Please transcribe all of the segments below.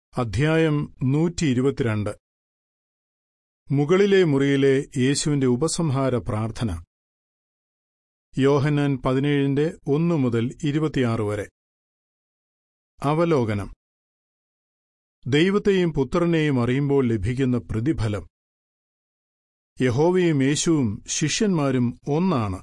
അധ്യായം നൂറ്റി ഇരുപത്തിരണ്ട് മുകളിലെ മുറിയിലെ യേശുവിന്റെ ഉപസംഹാര പ്രാർത്ഥന യോഹന്നാൻ പതിനേഴിന്റെ ഒന്നു മുതൽ ഇരുപത്തിയാറ് വരെ അവലോകനം ദൈവത്തെയും പുത്രനെയും അറിയുമ്പോൾ ലഭിക്കുന്ന പ്രതിഫലം യഹോവയും യേശുവും ശിഷ്യന്മാരും ഒന്നാണ്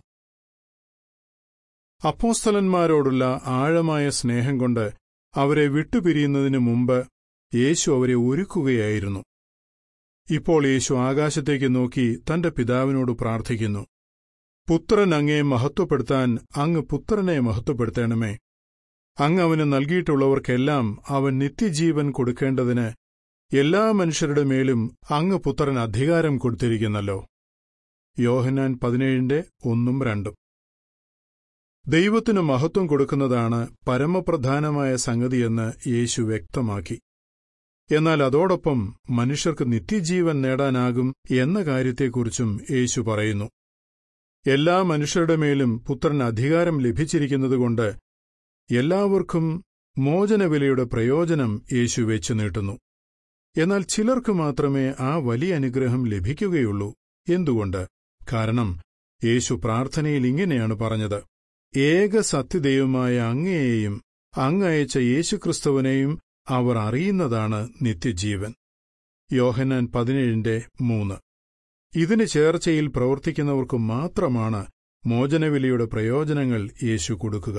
അപ്പോസ്തലന്മാരോടുള്ള ആഴമായ സ്നേഹം കൊണ്ട് അവരെ വിട്ടുപിരിയുന്നതിനു മുമ്പ് യേശു അവരെ ഒരുക്കുകയായിരുന്നു ഇപ്പോൾ യേശു ആകാശത്തേക്ക് നോക്കി തന്റെ പിതാവിനോട് പ്രാർത്ഥിക്കുന്നു പുത്രൻ അങ്ങേ മഹത്വപ്പെടുത്താൻ അങ്ങ് പുത്രനെ മഹത്വപ്പെടുത്തണമേ അങ്ങ് അവന് നൽകിയിട്ടുള്ളവർക്കെല്ലാം അവൻ നിത്യജീവൻ കൊടുക്കേണ്ടതിന് എല്ലാ മനുഷ്യരുടെ മേലും അങ്ങ് പുത്രൻ അധികാരം കൊടുത്തിരിക്കുന്നല്ലോ യോഹന്നാൻ പതിനേഴിന്റെ ഒന്നും രണ്ടും ദൈവത്തിനു മഹത്വം കൊടുക്കുന്നതാണ് പരമപ്രധാനമായ സംഗതിയെന്ന് യേശു വ്യക്തമാക്കി എന്നാൽ അതോടൊപ്പം മനുഷ്യർക്ക് നിത്യജീവൻ നേടാനാകും എന്ന കാര്യത്തെക്കുറിച്ചും യേശു പറയുന്നു എല്ലാ മനുഷ്യരുടെ മേലും പുത്രൻ അധികാരം ലഭിച്ചിരിക്കുന്നതുകൊണ്ട് എല്ലാവർക്കും മോചനവിലയുടെ പ്രയോജനം യേശു വെച്ചു നീട്ടുന്നു എന്നാൽ ചിലർക്ക് മാത്രമേ ആ വലിയ അനുഗ്രഹം ലഭിക്കുകയുള്ളൂ എന്തുകൊണ്ട് കാരണം യേശു പ്രാർത്ഥനയിൽ ഇങ്ങനെയാണ് പറഞ്ഞത് ഏക സത്യദൈവമായ അങ്ങയെയും അങ്ങയച്ച യേശുക്രിസ്തുവിനെയും അവർ അറിയുന്നതാണ് നിത്യജീവൻ യോഹന്നാൻ പതിനേഴിന്റെ മൂന്ന് ഇതിന് ചേർച്ചയിൽ പ്രവർത്തിക്കുന്നവർക്കു മാത്രമാണ് മോചനവിലയുടെ പ്രയോജനങ്ങൾ യേശു കൊടുക്കുക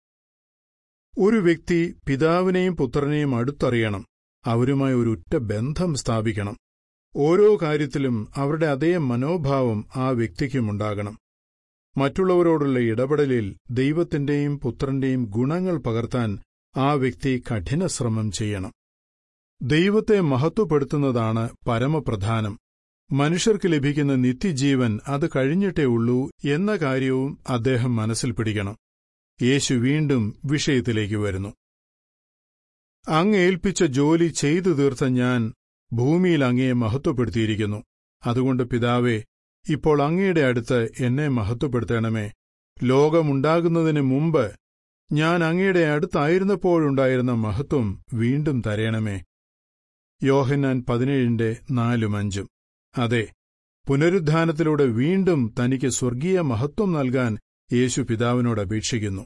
ഒരു വ്യക്തി പിതാവിനെയും പുത്രനെയും അടുത്തറിയണം അവരുമായി ഒരു ഉറ്റ ബന്ധം സ്ഥാപിക്കണം ഓരോ കാര്യത്തിലും അവരുടെ അതേ മനോഭാവം ആ വ്യക്തിക്കുമുണ്ടാകണം മറ്റുള്ളവരോടുള്ള ഇടപെടലിൽ ദൈവത്തിന്റെയും പുത്രന്റെയും ഗുണങ്ങൾ പകർത്താൻ ആ വ്യക്തി കഠിനശ്രമം ചെയ്യണം ദൈവത്തെ മഹത്വപ്പെടുത്തുന്നതാണ് പരമപ്രധാനം മനുഷ്യർക്ക് ലഭിക്കുന്ന നിത്യജീവൻ അത് കഴിഞ്ഞിട്ടേ ഉള്ളൂ എന്ന കാര്യവും അദ്ദേഹം മനസ്സിൽ പിടിക്കണം യേശു വീണ്ടും വിഷയത്തിലേക്ക് വരുന്നു അങ്ങ് ഏൽപ്പിച്ച ജോലി ചെയ്തു തീർത്ത ഞാൻ ഭൂമിയിൽ അങ്ങയെ മഹത്വപ്പെടുത്തിയിരിക്കുന്നു അതുകൊണ്ട് പിതാവേ ഇപ്പോൾ അങ്ങയുടെ അടുത്ത് എന്നെ മഹത്വപ്പെടുത്തണമേ ലോകമുണ്ടാകുന്നതിന് മുമ്പ് ഞാൻ അങ്ങയുടെ അടുത്തായിരുന്നപ്പോഴുണ്ടായിരുന്ന മഹത്വം വീണ്ടും തരയണമേ യോഹന്നാൻ പതിനേഴിന്റെ നാലും അഞ്ചും അതെ പുനരുദ്ധാനത്തിലൂടെ വീണ്ടും തനിക്ക് സ്വർഗീയ മഹത്വം നൽകാൻ യേശു പിതാവിനോട് അപേക്ഷിക്കുന്നു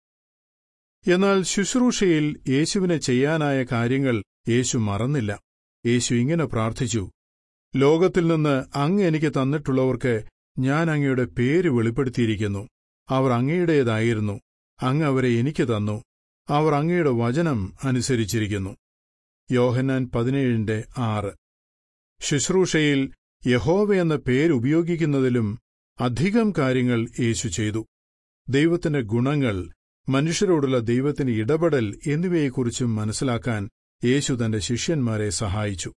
എന്നാൽ ശുശ്രൂഷയിൽ യേശുവിനെ ചെയ്യാനായ കാര്യങ്ങൾ യേശു മറന്നില്ല യേശു ഇങ്ങനെ പ്രാർത്ഥിച്ചു ലോകത്തിൽ നിന്ന് അങ്ങ് എനിക്ക് തന്നിട്ടുള്ളവർക്ക് ഞാൻ അങ്ങയുടെ പേര് വെളിപ്പെടുത്തിയിരിക്കുന്നു അവർ അങ്ങയുടേതായിരുന്നു അങ്ങ് അവരെ എനിക്ക് തന്നു അവർ അങ്ങയുടെ വചനം അനുസരിച്ചിരിക്കുന്നു യോഹന്നാൻ പതിനേഴിന്റെ ആറ് ശുശ്രൂഷയിൽ യഹോവ എന്ന പേരുപയോഗിക്കുന്നതിലും അധികം കാര്യങ്ങൾ യേശു ചെയ്തു ദൈവത്തിന്റെ ഗുണങ്ങൾ മനുഷ്യരോടുള്ള ദൈവത്തിന്റെ ഇടപെടൽ എന്നിവയെക്കുറിച്ചും മനസ്സിലാക്കാൻ യേശു തന്റെ ശിഷ്യന്മാരെ സഹായിച്ചു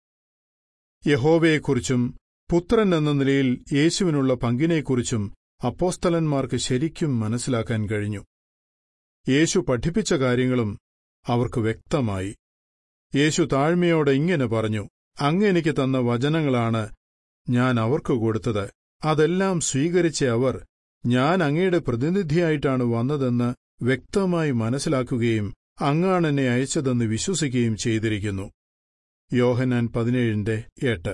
യഹോവയെക്കുറിച്ചും പുത്രൻ എന്ന നിലയിൽ യേശുവിനുള്ള പങ്കിനെക്കുറിച്ചും അപ്പോസ്തലന്മാർക്ക് ശരിക്കും മനസ്സിലാക്കാൻ കഴിഞ്ഞു യേശു പഠിപ്പിച്ച കാര്യങ്ങളും അവർക്ക് വ്യക്തമായി യേശു താഴ്മയോടെ ഇങ്ങനെ പറഞ്ഞു അങ്ങ് എനിക്ക് തന്ന വചനങ്ങളാണ് ഞാൻ അവർക്ക് കൊടുത്തത് അതെല്ലാം സ്വീകരിച്ച അവർ ഞാൻ അങ്ങയുടെ പ്രതിനിധിയായിട്ടാണ് വന്നതെന്ന് വ്യക്തമായി മനസ്സിലാക്കുകയും അങ്ങാണ് എന്നെ അയച്ചതെന്ന് വിശ്വസിക്കുകയും ചെയ്തിരിക്കുന്നു യോഹനാൻ പതിനേഴിന്റെ എട്ട്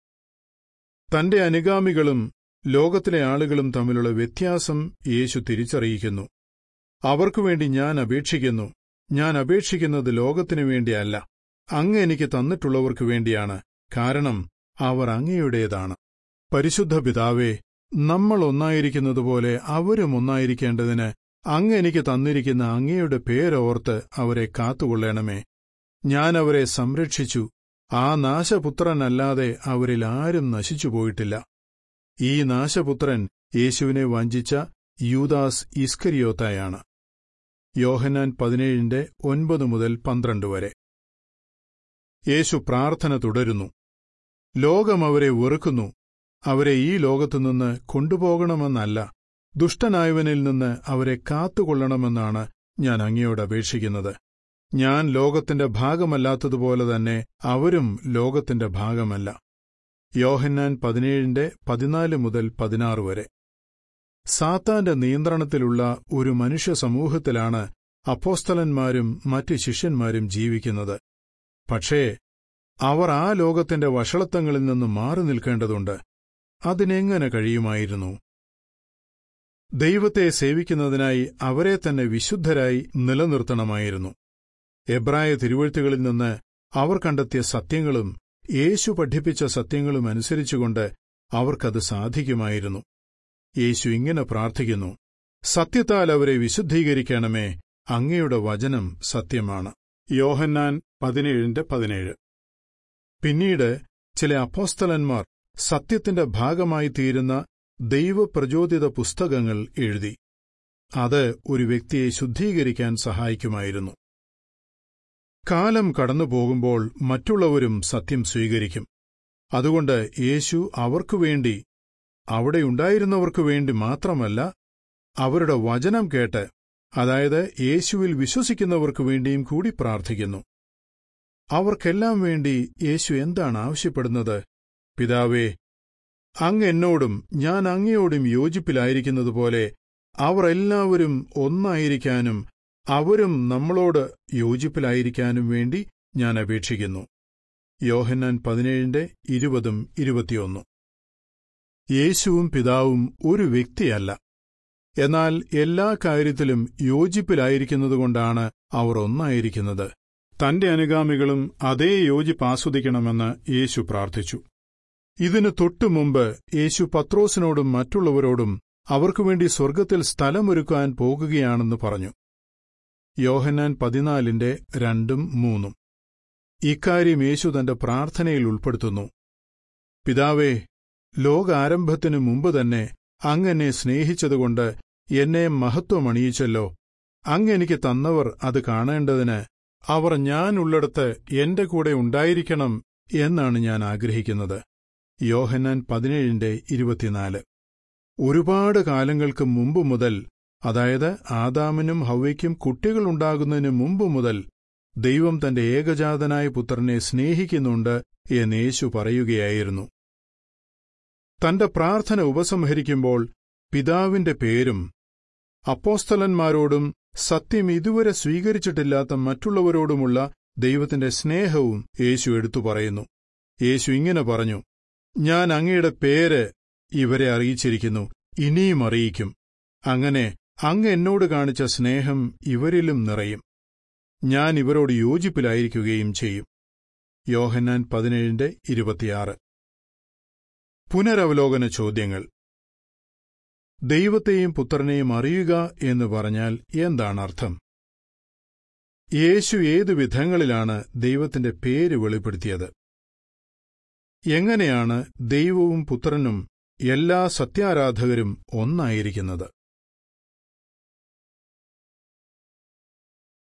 തന്റെ അനുഗാമികളും ലോകത്തിലെ ആളുകളും തമ്മിലുള്ള വ്യത്യാസം യേശു തിരിച്ചറിയിക്കുന്നു അവർക്കുവേണ്ടി ഞാൻ അപേക്ഷിക്കുന്നു ഞാൻ അപേക്ഷിക്കുന്നത് ലോകത്തിനു വേണ്ടിയല്ല അങ്ങ് എനിക്ക് തന്നിട്ടുള്ളവർക്കു വേണ്ടിയാണ് കാരണം അവർ അങ്ങയുടേതാണ് പരിശുദ്ധ പിതാവേ നമ്മൾ ഒന്നായിരിക്കുന്നതുപോലെ അവരും ഒന്നായിരിക്കേണ്ടതിന് അങ്ങ് എനിക്ക് തന്നിരിക്കുന്ന അങ്ങയുടെ പേരോർത്ത് അവരെ കാത്തുകൊള്ളണമേ ഞാൻ അവരെ സംരക്ഷിച്ചു ആ നാശപുത്രനല്ലാതെ അവരിൽ ആരും നശിച്ചുപോയിട്ടില്ല ഈ നാശപുത്രൻ യേശുവിനെ വഞ്ചിച്ച യൂദാസ് ഇസ്കരിയോത്തായാണ് യോഹന്നാൻ പതിനേഴിന്റെ ഒൻപത് മുതൽ പന്ത്രണ്ട് വരെ യേശു പ്രാർത്ഥന തുടരുന്നു ലോകം അവരെ വെറുക്കുന്നു അവരെ ഈ ലോകത്തുനിന്ന് കൊണ്ടുപോകണമെന്നല്ല ദുഷ്ടനായവനിൽ നിന്ന് അവരെ കാത്തുകൊള്ളണമെന്നാണ് ഞാൻ അങ്ങയോട് അപേക്ഷിക്കുന്നത് ഞാൻ ലോകത്തിന്റെ ഭാഗമല്ലാത്തതുപോലെ തന്നെ അവരും ലോകത്തിന്റെ ഭാഗമല്ല യോഹന്നാൻ പതിനേഴിന്റെ പതിനാല് മുതൽ പതിനാറ് വരെ സാത്താന്റെ നിയന്ത്രണത്തിലുള്ള ഒരു മനുഷ്യ സമൂഹത്തിലാണ് അപ്പോസ്തലന്മാരും മറ്റ് ശിഷ്യന്മാരും ജീവിക്കുന്നത് പക്ഷേ അവർ ആ ലോകത്തിന്റെ വഷളത്വങ്ങളിൽ നിന്ന് മാറി നിൽക്കേണ്ടതുണ്ട് അതിനെങ്ങനെ കഴിയുമായിരുന്നു ദൈവത്തെ സേവിക്കുന്നതിനായി അവരെ തന്നെ വിശുദ്ധരായി നിലനിർത്തണമായിരുന്നു എബ്രായ തിരുവഴുത്തുകളിൽ നിന്ന് അവർ കണ്ടെത്തിയ സത്യങ്ങളും യേശു പഠിപ്പിച്ച സത്യങ്ങളും അനുസരിച്ചുകൊണ്ട് അവർക്കത് സാധിക്കുമായിരുന്നു യേശു ഇങ്ങനെ പ്രാർത്ഥിക്കുന്നു സത്യത്താൽ അവരെ വിശുദ്ധീകരിക്കണമേ അങ്ങയുടെ വചനം സത്യമാണ് യോഹന്നാൻ പതിനേഴിന്റെ പതിനേഴ് പിന്നീട് ചില അപ്പോസ്തലന്മാർ സത്യത്തിന്റെ ഭാഗമായി തീരുന്ന ദൈവപ്രചോദിത പുസ്തകങ്ങൾ എഴുതി അത് ഒരു വ്യക്തിയെ ശുദ്ധീകരിക്കാൻ സഹായിക്കുമായിരുന്നു കാലം കടന്നുപോകുമ്പോൾ മറ്റുള്ളവരും സത്യം സ്വീകരിക്കും അതുകൊണ്ട് യേശു അവർക്കുവേണ്ടി അവിടെയുണ്ടായിരുന്നവർക്കു വേണ്ടി മാത്രമല്ല അവരുടെ വചനം കേട്ട് അതായത് യേശുവിൽ വിശ്വസിക്കുന്നവർക്കു വേണ്ടിയും കൂടി പ്രാർത്ഥിക്കുന്നു അവർക്കെല്ലാം വേണ്ടി യേശു എന്താണ് ആവശ്യപ്പെടുന്നത് പിതാവേ അങ്ങ് എന്നോടും ഞാൻ അങ്ങയോടും യോജിപ്പിലായിരിക്കുന്നതുപോലെ അവർ എല്ലാവരും ഒന്നായിരിക്കാനും അവരും നമ്മളോട് യോജിപ്പിലായിരിക്കാനും വേണ്ടി ഞാൻ അപേക്ഷിക്കുന്നു യോഹന്നാൻ പതിനേഴിന്റെ ഇരുപതും ഇരുപത്തിയൊന്നും യേശുവും പിതാവും ഒരു വ്യക്തിയല്ല എന്നാൽ എല്ലാ കാര്യത്തിലും യോജിപ്പിലായിരിക്കുന്നതുകൊണ്ടാണ് അവർ ഒന്നായിരിക്കുന്നത് തന്റെ അനുഗാമികളും അതേ യോജിപ്പ് ആസ്വദിക്കണമെന്ന് യേശു പ്രാർത്ഥിച്ചു ഇതിനു തൊട്ടുമുമ്പ് യേശു പത്രോസിനോടും മറ്റുള്ളവരോടും അവർക്കുവേണ്ടി സ്വർഗ്ഗത്തിൽ സ്ഥലമൊരുക്കാൻ പോകുകയാണെന്ന് പറഞ്ഞു യോഹന്നാൻ പതിനാലിന്റെ രണ്ടും മൂന്നും ഇക്കാര്യം യേശു തന്റെ പ്രാർത്ഥനയിൽ ഉൾപ്പെടുത്തുന്നു പിതാവേ ലോകാരംഭത്തിനു മുമ്പ് തന്നെ അങ്ങെന്നെ സ്നേഹിച്ചതുകൊണ്ട് എന്നെ മഹത്വമണിയിച്ചല്ലോ അങ്ങെനിക്ക് തന്നവർ അത് കാണേണ്ടതിന് അവർ ഞാൻ ഉള്ളിടത്ത് എന്റെ കൂടെ ഉണ്ടായിരിക്കണം എന്നാണ് ഞാൻ ആഗ്രഹിക്കുന്നത് യോഹന്നാൻ പതിനേഴിന്റെ ഇരുപത്തിനാല് ഒരുപാട് കാലങ്ങൾക്ക് മുമ്പ് മുതൽ അതായത് ആദാമിനും ഹവയ്ക്കും കുട്ടികളുണ്ടാകുന്നതിന് മുമ്പ് മുതൽ ദൈവം തന്റെ ഏകജാതനായ പുത്രനെ സ്നേഹിക്കുന്നുണ്ട് എന്ന് യേശു പറയുകയായിരുന്നു തന്റെ പ്രാർത്ഥന ഉപസംഹരിക്കുമ്പോൾ പിതാവിന്റെ പേരും അപ്പോസ്തലന്മാരോടും സത്യം ഇതുവരെ സ്വീകരിച്ചിട്ടില്ലാത്ത മറ്റുള്ളവരോടുമുള്ള ദൈവത്തിന്റെ സ്നേഹവും യേശു എടുത്തു പറയുന്നു യേശു ഇങ്ങനെ പറഞ്ഞു ഞാൻ അങ്ങയുടെ പേര് ഇവരെ അറിയിച്ചിരിക്കുന്നു ഇനിയും അറിയിക്കും അങ്ങനെ അങ്ങ് എന്നോട് കാണിച്ച സ്നേഹം ഇവരിലും നിറയും ഞാൻ ഇവരോട് യോജിപ്പിലായിരിക്കുകയും ചെയ്യും യോഹന്നാൻ പതിനേഴിന്റെ ഇരുപത്തിയാറ് പുനരവലോകന ചോദ്യങ്ങൾ ദൈവത്തെയും പുത്രനെയും അറിയുക എന്ന് പറഞ്ഞാൽ എന്താണ് അർത്ഥം യേശു ഏതു വിധങ്ങളിലാണ് ദൈവത്തിന്റെ പേര് വെളിപ്പെടുത്തിയത് എങ്ങനെയാണ് ദൈവവും പുത്രനും എല്ലാ സത്യാരാധകരും ഒന്നായിരിക്കുന്നത്